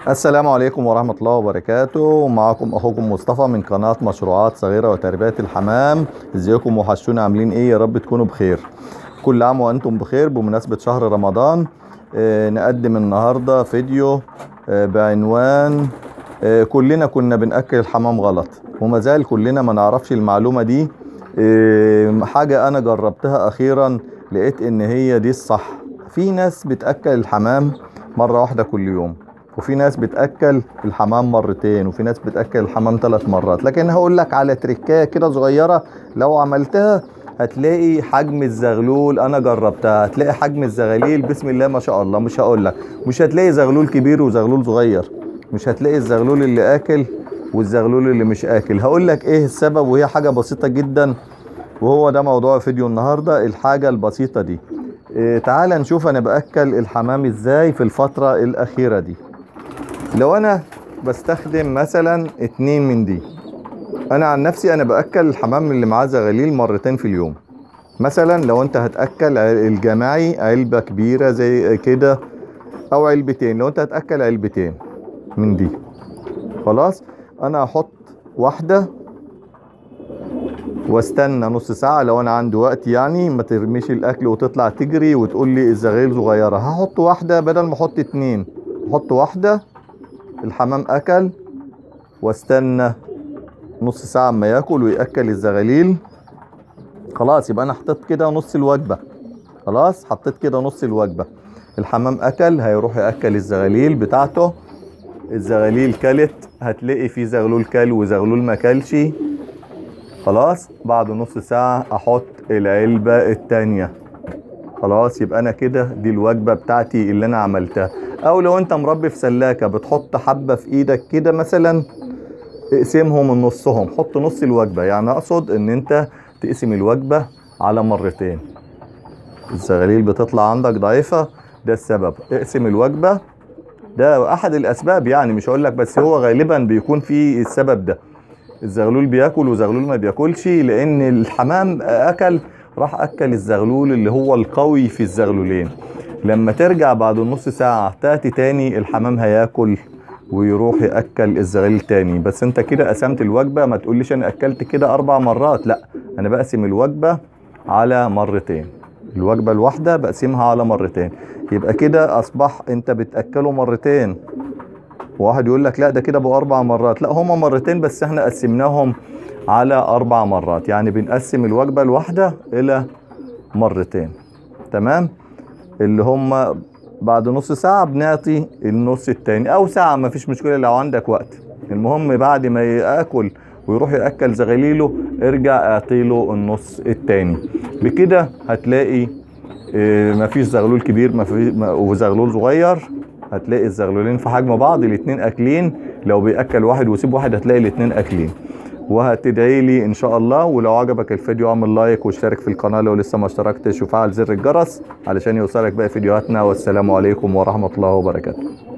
السلام عليكم ورحمة الله وبركاته معكم أخوكم مصطفى من قناة مشروعات صغيرة وتربية الحمام ازيكم وحشونا عاملين ايه يا رب تكونوا بخير كل عام وانتم بخير بمناسبة شهر رمضان آه نقدم النهاردة فيديو آه بعنوان آه كلنا كنا بنأكل الحمام غلط وما زال كلنا ما نعرفش المعلومة دي آه حاجة أنا جربتها أخيرا لقيت إن هي دي الصح في ناس بتأكل الحمام مرة واحدة كل يوم وفي ناس بتاكل الحمام مرتين وفي ناس بتاكل الحمام ثلاث مرات لكن هقول لك على تريكايه كده صغيره لو عملتها هتلاقي حجم الزغلول انا جربتها هتلاقي حجم الزغاليل بسم الله ما شاء الله مش هقول لك مش هتلاقي زغلول كبير وزغلول صغير مش هتلاقي الزغلول اللي اكل والزغلول اللي مش اكل هقول لك ايه السبب وهي حاجه بسيطه جدا وهو ده موضوع فيديو النهارده الحاجه البسيطه دي إيه تعال نشوف انا باكل الحمام ازاي في الفتره الاخيره دي لو انا بستخدم مثلا اتنين من دي انا عن نفسي انا باكل الحمام اللي معاه زغاليل مرتين في اليوم مثلا لو انت هتاكل الجماعي علبه كبيره زي كده او علبتين لو انت هتاكل علبتين من دي خلاص انا هحط واحده واستنى نص ساعة لو انا عندي وقت يعني ما ترميش الاكل وتطلع تجري وتقول لي الزغاليل صغيرة هحط واحدة بدل ما احط اتنين احط واحدة الحمام اكل واستنى نص ساعة اما ياكل ويأكل الزغاليل خلاص يبقى انا حطيت كده نص الوجبة خلاص حطيت كده نص الوجبة الحمام اكل هيروح يأكل الزغاليل بتاعته الزغاليل كلت هتلاقي في زغلول كل وزغلول ما كلش خلاص بعد نص ساعة احط العلبة التانية خلاص يبقى انا كده دي الوجبة بتاعتي اللي انا عملتها او لو انت مربي في سلاكة بتحط حبة في ايدك كده مثلا اقسمهم من نصهم حط نص الوجبة يعني اقصد ان انت تقسم الوجبة على مرتين الزغاليل بتطلع عندك ضعيفة ده السبب اقسم الوجبة ده احد الاسباب يعني مش هقول لك بس هو غالبا بيكون في السبب ده الزغلول بياكل وزغلول ما بياكلش لان الحمام اكل راح اكل الزغلول اللي هو القوي في الزغلولين لما ترجع بعد نص ساعة تاتي تاني الحمام هياكل ويروح ياكل الزغاليل تاني بس انت كده قسمت الوجبة ما تقوليش انا اكلت كده اربع مرات لا انا بقسم الوجبة على مرتين الوجبة الواحدة بقسمها على مرتين يبقى كده اصبح انت بتاكله مرتين واحد يقول لك لا ده كده بقى اربع مرات لا هما مرتين بس احنا قسمناهم على اربع مرات يعني بنقسم الوجبة الواحدة الى مرتين تمام اللي هم بعد نص ساعة بنعطي النص التاني او ساعة ما فيش مشكلة لو عندك وقت المهم بعد ما ياكل ويروح ياكل زغاليله ارجع اعطيله النص التاني بكده هتلاقي اه مفيش زغلول كبير مفيش وزغلول صغير هتلاقي الزغلولين في حجم بعض الاتنين اكلين لو بياكل واحد ويسيب واحد هتلاقي الاتنين اكلين وهتدعي لي ان شاء الله ولو عجبك الفيديو اعمل لايك واشترك في القناه لو لسه ما اشتركتش وفعل زر الجرس علشان يوصلك باقي فيديوهاتنا والسلام عليكم ورحمه الله وبركاته